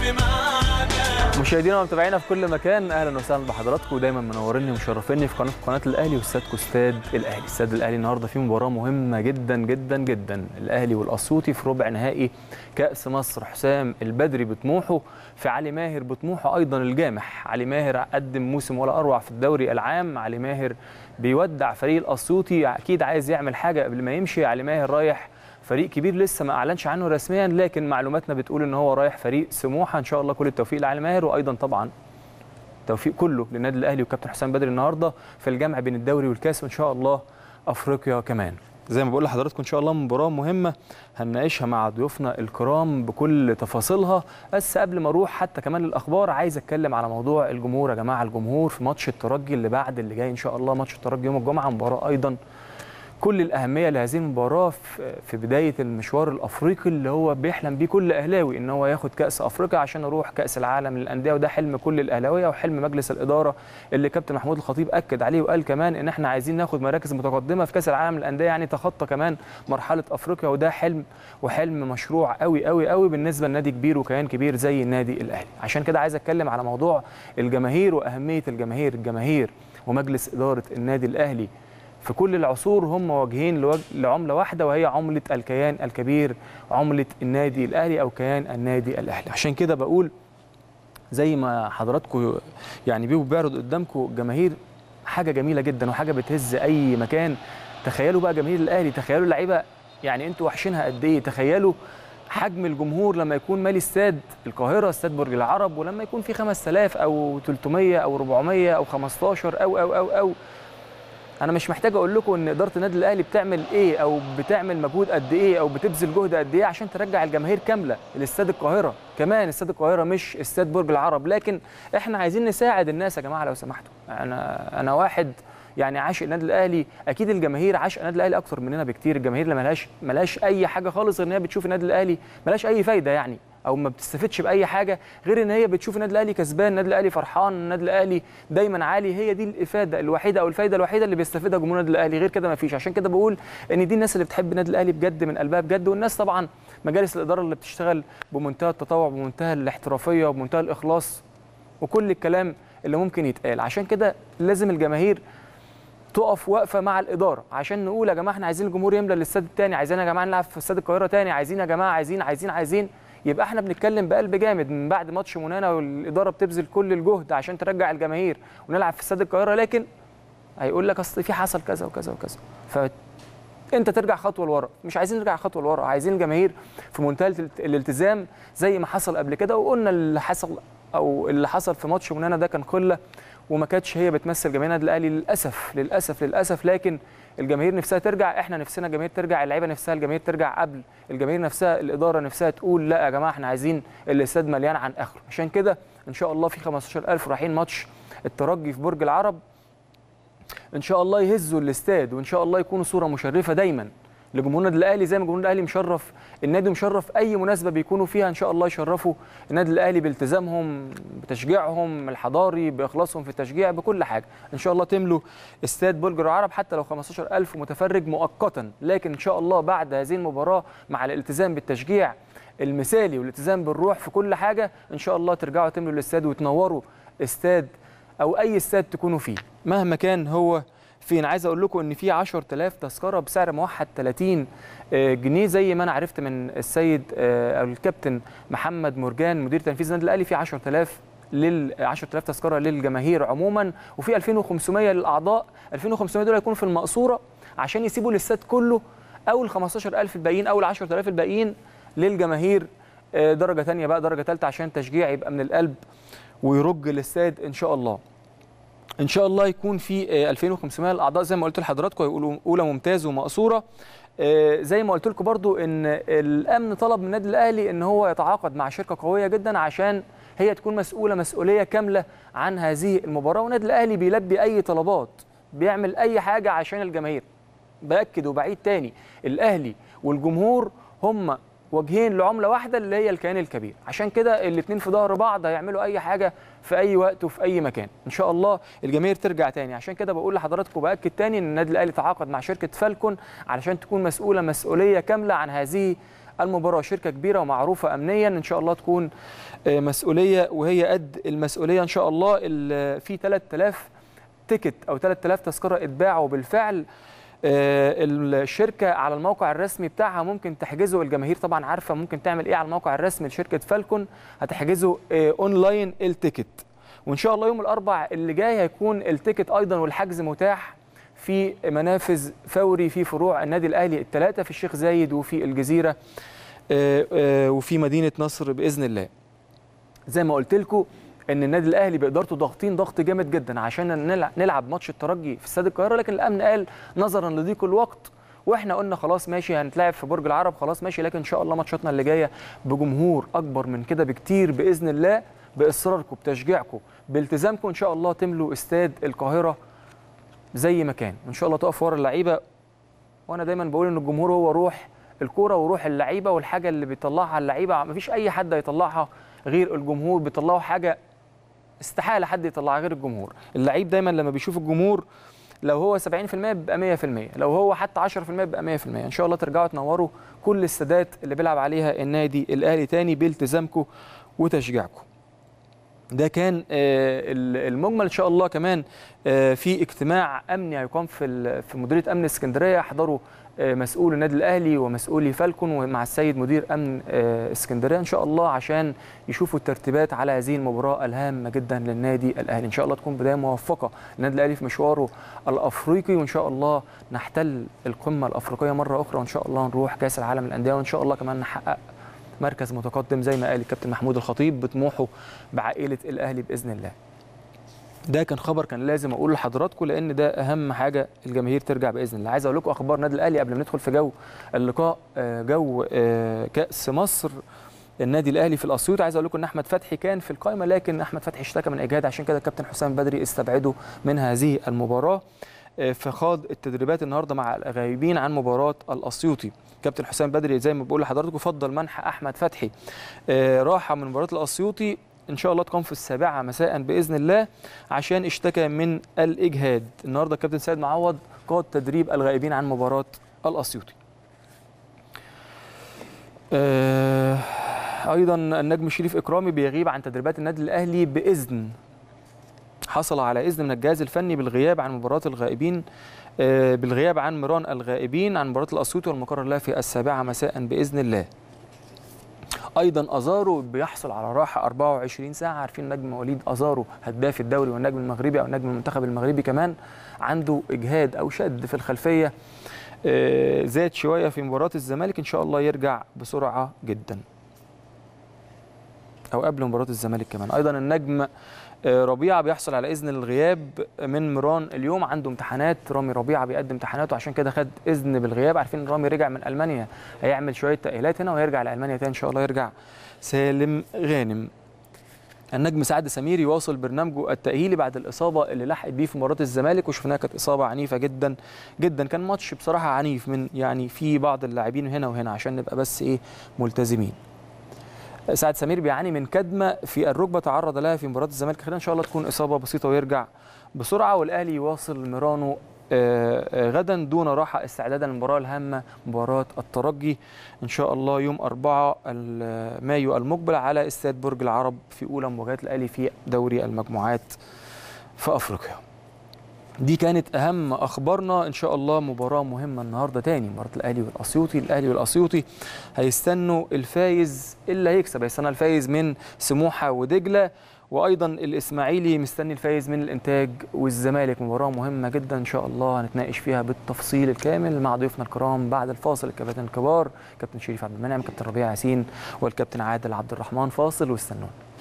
مشاهدينا ومتابعينا في كل مكان اهلا وسهلا بحضراتكم ودايما منوريني ومشرفيني في قناه قناه الاهلي واستادكم استاد الاهلي استاد الاهلي النهارده فيه مباراه مهمه جدا جدا جدا الاهلي والاسيوطي في ربع نهائي كاس مصر حسام البدري بطموحه في علي ماهر بطموحه ايضا الجامح علي ماهر قدم موسم ولا اروع في الدوري العام علي ماهر بيودع فريق الاسيوطي اكيد عايز يعمل حاجه قبل ما يمشي علي ماهر رايح فريق كبير لسه ما اعلنش عنه رسميا لكن معلوماتنا بتقول ان هو رايح فريق سموحه ان شاء الله كل التوفيق لعلي ماهر وايضا طبعا التوفيق كله للنادي الاهلي وكابتن حسام بدري النهارده في الجمع بين الدوري والكاس وان شاء الله افريقيا كمان زي ما بقول لحضراتكم ان شاء الله مباراه مهمه هنناقشها مع ضيوفنا الكرام بكل تفاصيلها بس قبل ما اروح حتى كمان الاخبار عايز اتكلم على موضوع الجمهور يا جماعه الجمهور في ماتش الترجي اللي بعد اللي جاي ان شاء الله ماتش الترجي يوم الجمعه مباراه ايضا كل الاهميه لهذه المباراه في بدايه المشوار الافريقي اللي هو بيحلم بيه كل اهلاوي ان هو ياخد كاس افريقيا عشان يروح كاس العالم للانديه وده حلم كل الاهلاويه وحلم مجلس الاداره اللي كابتن محمود الخطيب اكد عليه وقال كمان ان احنا عايزين ناخد مراكز متقدمه في كاس العالم للانديه يعني تخطى كمان مرحله افريقيا وده حلم وحلم مشروع قوي قوي قوي بالنسبه لنادي كبير وكيان كبير زي النادي الاهلي عشان كده عايز اتكلم على موضوع الجماهير واهميه الجماهير الجماهير ومجلس اداره النادي الاهلي في كل العصور هم واجهين لعمله واحده وهي عمله الكيان الكبير عمله النادي الاهلي او كيان النادي الاهلي عشان كده بقول زي ما حضراتكم يعني بيبقوا بيعرض قدامكم جماهير حاجه جميله جدا وحاجه بتهز اي مكان تخيلوا بقى جماهير الاهلي تخيلوا اللعيبه يعني انتوا وحشينها قد ايه تخيلوا حجم الجمهور لما يكون مالي استاد القاهره استاد برج العرب ولما يكون في 5000 او 300 او 400 او 15 او او او او انا مش محتاج اقول لكم ان اداره النادي الاهلي بتعمل ايه او بتعمل مجهود قد ايه او بتبذل جهد قد ايه عشان ترجع الجماهير كامله لاستاد القاهره كمان استاد القاهره مش استاد برج العرب لكن احنا عايزين نساعد الناس يا جماعه لو سمحتوا انا انا واحد يعني عاشق النادي الاهلي اكيد الجماهير عاشق النادي الاهلي اكتر مننا بكتير الجماهير اللي ملهاش ملهاش اي حاجه خالص غير ان هي بتشوف النادي الاهلي ملهاش اي فايده يعني او ما بتستفدش باي حاجه غير ان هي بتشوف النادي الاهلي كسبان النادي الاهلي فرحان النادي الاهلي دايما عالي هي دي الافاده الوحيده او الفايده الوحيده اللي بيستفيدها جمهور النادي الاهلي غير كده ما فيش عشان كده بقول ان دي الناس اللي بتحب النادي الاهلي بجد من قلبها بجد والناس طبعا مجالس الاداره اللي بتشتغل بمنتهى التطوع بمنتهى الاحترافيه وبمنتهى الاخلاص وكل الكلام اللي ممكن يتقال عشان كده لازم الجماهير تقف واقفه مع الاداره عشان نقول يا جماعه احنا عايزين الجمهور يملى الاستاد الثاني عايزين يا جماعه نلعب في استاد القاهره ثاني عايزين يا جماعه عايزين عايزين عايزين يبقى احنا بنتكلم بقلب جامد من بعد ماتش منانا والاداره بتبذل كل الجهد عشان ترجع الجماهير ونلعب في استاد القاهره لكن هيقول لك اصل في حصل كذا وكذا وكذا ف انت ترجع خطوه لورا مش عايزين نرجع خطوه لورا عايزين الجماهير في منتهى الالتزام زي ما حصل قبل كده وقلنا اللي حصل او اللي حصل في ماتش منانا ده كان قله وما كانتش هي بتمثل جماهير النادي الاهلي للاسف للاسف للاسف لكن الجماهير نفسها ترجع احنا نفسنا الجماهير ترجع اللعيبه نفسها الجماهير ترجع قبل الجماهير نفسها الاداره نفسها تقول لا يا جماعه احنا عايزين الاستاد مليان عن اخره عشان كده ان شاء الله في 15000 رايحين ماتش الترجي في برج العرب ان شاء الله يهزوا الاستاد وان شاء الله يكونوا صوره مشرفه دايما لجمهور النادي الاهلي زي ما جمهور الاهلي مشرف النادي مشرف اي مناسبه بيكونوا فيها ان شاء الله يشرفوا النادي الاهلي بالتزامهم بتشجيعهم الحضاري باخلاصهم في التشجيع بكل حاجه ان شاء الله تملوا استاد برج العرب حتى لو 15000 متفرج مؤقتا لكن ان شاء الله بعد هذه المباراه مع الالتزام بالتشجيع المثالي والالتزام بالروح في كل حاجه ان شاء الله ترجعوا تملوا الاستاد وتنوروا استاد او اي استاد تكونوا فيه مهما كان هو فين عايز اقول لكم ان في 10000 تذكره بسعر موحد 30 جنيه زي ما انا عرفت من السيد او الكابتن محمد مرجان مدير تنفيذي النادي الاهلي في 10000 لل 10000 تذكره للجماهير عموما وفي 2500 للاعضاء 2500 دول هيكونوا في المقصوره عشان يسيبوا الاستاد كله او ال 15000 الباقيين او ال 10000 الباقيين للجماهير درجه ثانيه بقى درجه ثالثه عشان تشجيع يبقى من القلب ويرج الاستاد ان شاء الله ان شاء الله يكون في 2500 الاعضاء زي ما قلت لحضراتكم هيقولوا اولى ممتاز ومقصوره زي ما قلت لكم برضو ان الامن طلب من النادي الاهلي ان هو يتعاقد مع شركه قويه جدا عشان هي تكون مسؤوله مسؤوليه كامله عن هذه المباراه والنادي الاهلي بيلبي اي طلبات بيعمل اي حاجه عشان الجماهير باكد وبعيد تاني الاهلي والجمهور هم وجهين لعمله واحده اللي هي الكيان الكبير عشان كده الاثنين في ظهر بعض هيعملوا اي حاجه في اي وقت وفي اي مكان ان شاء الله الجماهير ترجع تاني عشان كده بقول لحضراتكم باكد تاني ان النادي الاهلي تعاقد مع شركه فالكون علشان تكون مسؤوله مسؤوليه كامله عن هذه المباراه شركه كبيره ومعروفه امنيا ان شاء الله تكون آه، مسؤوليه وهي قد المسؤوليه ان شاء الله ال- في 3000 تيكت او 3000 تذكره اتباعوا بالفعل آه، الشركه على الموقع الرسمي بتاعها ممكن تحجزه الجماهير طبعا عارفه ممكن تعمل ايه على الموقع الرسمي لشركه فالكون هتحجزه آه، اونلاين التيكت وان شاء الله يوم الاربع اللي جاي هيكون التيكت ايضا والحجز متاح في منافذ فوري في فروع النادي الاهلي الثلاثه في الشيخ زايد وفي الجزيره آه، آه، وفي مدينه نصر باذن الله زي ما قلت لكم ان النادي الاهلي بادارته ضاغطين ضغط جامد جدا عشان نلع- نلعب ماتش الترجي في استاد القاهره لكن الامن قال نظرا لضيق الوقت واحنا قلنا خلاص ماشي هنتلعب في برج العرب خلاص ماشي لكن ان شاء الله ماتشاتنا اللي جايه بجمهور اكبر من كده بكتير باذن الله باصراركم بتشجيعكم بالتزامكم ان شاء الله تملوا استاد القاهره زي ما كان ان شاء الله تقف ورا اللعيبه وانا دايما بقول ان الجمهور هو روح الكوره وروح اللعيبه والحاجه اللي بيطلعها اللعيبه مفيش اي حد هيطلعها غير الجمهور بيطلعوا حاجه استحاله حد يطلعها غير الجمهور اللعيب دايما لما بيشوف الجمهور لو هو 70% بيبقى 100% لو هو حتى 10% بيبقى 100% ان شاء الله ترجعوا تنوروا كل الاستادات اللي بيلعب عليها النادي الاهلي تاني بالتزامكم وتشجيعكم ده كان آه، المجمل ان شاء الله كمان آه، في اجتماع امني هيقام في ال- في مديريه امن اسكندريه حضروا آه، مسؤول النادي الاهلي ومسؤولي فالكون ومع السيد مدير امن آه، اسكندريه ان شاء الله عشان يشوفوا الترتيبات على هذه المباراه الهامه جدا للنادي الاهلي ان شاء الله تكون بدايه موفقه للنادي الاهلي في مشواره الافريقي وان شاء الله نحتل القمه الافريقيه مره اخرى وان شاء الله نروح كاس العالم للانديه وان شاء الله كمان نحقق مركز متقدم زي ما قال الكابتن محمود الخطيب بطموحه بعائله الاهلي باذن الله ده كان خبر كان لازم اقوله لحضراتكم لان ده اهم حاجه الجماهير ترجع باذن الله عايز اقول لكم اخبار النادي الاهلي قبل ما ندخل في جو اللقاء آه، جو آه، كاس مصر النادي الاهلي في الاسيوط عايز اقول لكم ان احمد فتحي كان في القائمه لكن احمد فتحي اشتكى من اجهاد عشان كده الكابتن حسام بدري استبعده من هذه المباراه آه، فخاض التدريبات النهارده مع الغايبين عن مباراه الاسيوطي كابتن حسام بدري زي ما بقول لحضراتكم فضل منح احمد فتحي آه، راحه من مباراه الاسيوطي ان شاء الله تقام في السابعه مساء باذن الله عشان اشتكى من الاجهاد النهارده الكابتن سيد معوض قاد تدريب الغائبين عن مباراه الاسيوطي آه، ايضا النجم شريف اكرامي بيغيب عن تدريبات النادي الاهلي باذن حصل على اذن من الجهاز الفني بالغياب عن مباراه الغائبين آه، بالغياب عن مران الغائبين عن مباراه الاسيوطي والمقرر لها في السابعه مساء باذن الله ايضا ازارو بيحصل على راحه 24 ساعه عارفين نجم وليد ازارو هداف الدوري والنجم المغربي او نجم المنتخب المغربي كمان عنده اجهاد او شد في الخلفيه آه، زاد شويه في مباراه الزمالك ان شاء الله يرجع بسرعه جدا او قبل مباراه الزمالك كمان ايضا النجم آه، ربيعه بيحصل على اذن الغياب من مران اليوم عنده امتحانات رامي ربيعه بيقدم امتحاناته عشان كده خد اذن بالغياب عارفين إن رامي رجع من المانيا هيعمل شويه تاهيلات هنا وهيرجع لالمانيا تاني ان شاء الله يرجع سالم غانم النجم سعد سمير يواصل برنامجه التأهيلي بعد الإصابة اللي لحقت بيه في مباراة الزمالك وشفناها كانت إصابة عنيفة جدا جدا كان ماتش بصراحة عنيف من يعني في بعض اللاعبين هنا وهنا عشان نبقى بس إيه ملتزمين سعد سمير بيعاني من كدمة في الركبة تعرض لها في مباراة الزمالك خلينا إن شاء الله تكون إصابة بسيطة ويرجع بسرعة والأهلي يواصل ميرانو آه، آه، غدا دون راحة استعدادا للمباراة الهامة مباراة الترجي إن شاء الله يوم 4 ال- مايو المقبل على استاد برج العرب في أولى مواجهات الأهلي في دوري المجموعات في أفريقيا دي كانت أهم أخبارنا إن شاء الله مباراة مهمة النهاردة تاني مباراة الأهلي والأسيوطي الأهلي والأسيوطي هيستنوا الفايز اللي هيكسب هيستنى الفايز من سموحة ودجلة وايضا الاسماعيلي مستني الفايز من الانتاج والزمالك مباراه مهمه جدا ان شاء الله هنتناقش فيها بالتفصيل الكامل مع ضيوفنا الكرام بعد الفاصل الكباتن الكبار كابتن شريف عبد المنعم كابتن ربيع ياسين والكابتن عادل عبد الرحمن فاصل واستنونا